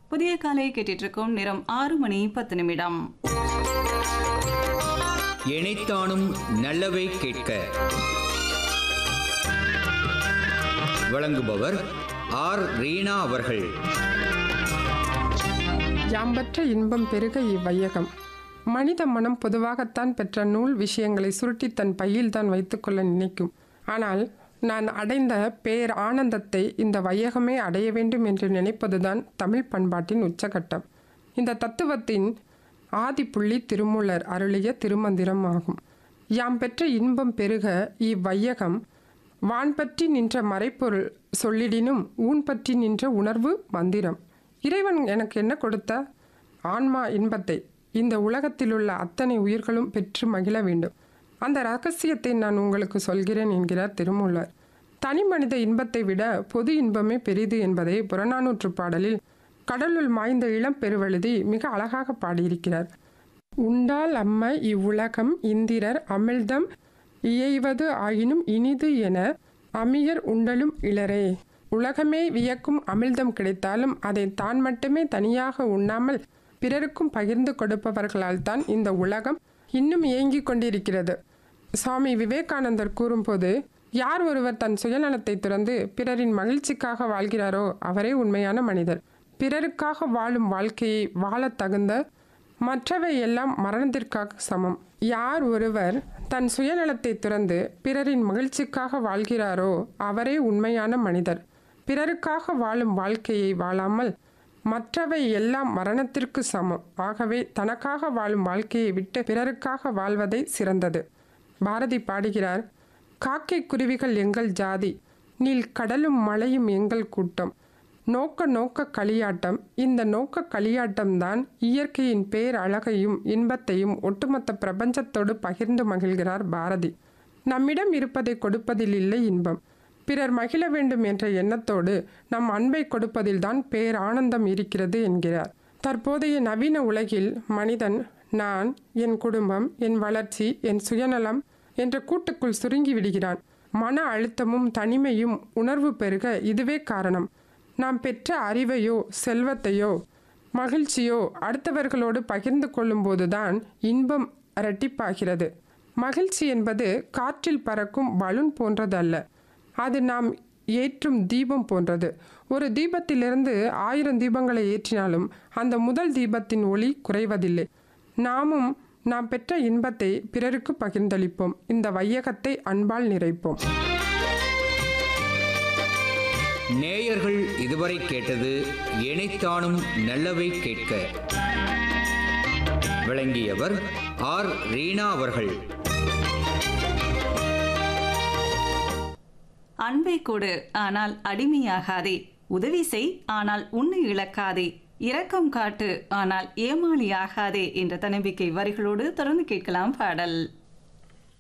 புதிய காலை கேட்டுட்டு இருக்கோம் நேரம் ஆறு மணி பத்து நிமிடம் எனைத்தானும் நல்லவை கேட்க வழங்குபவர் ஆர் ரீனா அவர்கள் யாம்பற்ற இன்பம் பெருக இவ்வையகம் மனித மனம் பொதுவாகத்தான் பெற்ற நூல் விஷயங்களை சுருட்டி தன் பையில்தான் வைத்துக்கொள்ள நினைக்கும் ஆனால் நான் அடைந்த பேர் ஆனந்தத்தை இந்த வையகமே அடைய வேண்டும் என்று நினைப்பதுதான் தமிழ் பண்பாட்டின் உச்சகட்டம் இந்த தத்துவத்தின் ஆதிப்புள்ளி திருமூலர் அருளிய திருமந்திரம் ஆகும் யாம் பெற்ற இன்பம் பெருக இவ்வையகம் வான் பற்றி நின்ற மறைப்பொருள் சொல்லிடினும் ஊன் பற்றி நின்ற உணர்வு மந்திரம் இறைவன் எனக்கு என்ன கொடுத்த ஆன்மா இன்பத்தை இந்த உலகத்திலுள்ள அத்தனை உயிர்களும் பெற்று மகிழ வேண்டும் அந்த ரகசியத்தை நான் உங்களுக்கு சொல்கிறேன் என்கிறார் திருமூலர் தனி மனித இன்பத்தை விட பொது இன்பமே பெரிது என்பதை புறநானூற்று பாடலில் கடலுள் மாய்ந்த இளம் பெருவழுதி மிக அழகாக பாடியிருக்கிறார் உண்டால் அம்ம இவ்வுலகம் இந்திரர் அமிழ்தம் இயைவது ஆயினும் இனிது என அமியர் உண்டலும் இளரே உலகமே வியக்கும் அமிழ்தம் கிடைத்தாலும் அதை தான் மட்டுமே தனியாக உண்ணாமல் பிறருக்கும் பகிர்ந்து கொடுப்பவர்களால் தான் இந்த உலகம் இன்னும் இயங்கிக் கொண்டிருக்கிறது சுவாமி விவேகானந்தர் கூறும்போது யார் ஒருவர் தன் சுயநலத்தை துறந்து பிறரின் மகிழ்ச்சிக்காக வாழ்கிறாரோ அவரே உண்மையான மனிதர் பிறருக்காக வாழும் வாழ்க்கையை வாழத் தகுந்த மற்றவை எல்லாம் மரணத்திற்காக சமம் யார் ஒருவர் தன் சுயநலத்தை துறந்து பிறரின் மகிழ்ச்சிக்காக வாழ்கிறாரோ அவரே உண்மையான மனிதர் பிறருக்காக வாழும் வாழ்க்கையை வாழாமல் மற்றவை எல்லாம் மரணத்திற்கு சமம் ஆகவே தனக்காக வாழும் வாழ்க்கையை விட்டு பிறருக்காக வாழ்வதே சிறந்தது பாரதி பாடுகிறார் காக்கை குருவிகள் எங்கள் ஜாதி நீல் கடலும் மலையும் எங்கள் கூட்டம் நோக்க நோக்க களியாட்டம் இந்த நோக்க களியாட்டம்தான் இயற்கையின் பேர் அழகையும் இன்பத்தையும் ஒட்டுமொத்த பிரபஞ்சத்தோடு பகிர்ந்து மகிழ்கிறார் பாரதி நம்மிடம் இருப்பதை கொடுப்பதில் இல்லை இன்பம் பிறர் மகிழ வேண்டும் என்ற எண்ணத்தோடு நம் அன்பை கொடுப்பதில்தான் பேர் ஆனந்தம் இருக்கிறது என்கிறார் தற்போதைய நவீன உலகில் மனிதன் நான் என் குடும்பம் என் வளர்ச்சி என் சுயநலம் என்ற கூட்டுக்குள் சுருங்கி விடுகிறான் மன அழுத்தமும் தனிமையும் உணர்வு பெருக இதுவே காரணம் நாம் பெற்ற அறிவையோ செல்வத்தையோ மகிழ்ச்சியோ அடுத்தவர்களோடு பகிர்ந்து கொள்ளும்போதுதான் இன்பம் இரட்டிப்பாகிறது மகிழ்ச்சி என்பது காற்றில் பறக்கும் பலூன் போன்றதல்ல அது நாம் ஏற்றும் தீபம் போன்றது ஒரு தீபத்திலிருந்து ஆயிரம் தீபங்களை ஏற்றினாலும் அந்த முதல் தீபத்தின் ஒளி குறைவதில்லை நாமும் நாம் பெற்ற இன்பத்தை பிறருக்கு பகிர்ந்தளிப்போம் இந்த வையகத்தை அன்பால் நிறைப்போம் நேயர்கள் இதுவரை கேட்டது எனைத்தானும் நல்லவை கேட்க விளங்கியவர் ஆர் ரீனா அவர்கள் அன்பை கொடு ஆனால் அடிமையாகாதே உதவி செய் ஆனால் உன்னை இழக்காதே இரக்கம் காட்டு ஆனால் ஏமாளியாகாதே என்ற தன்னம்பிக்கை வரிகளோடு தொடர்ந்து கேட்கலாம் பாடல்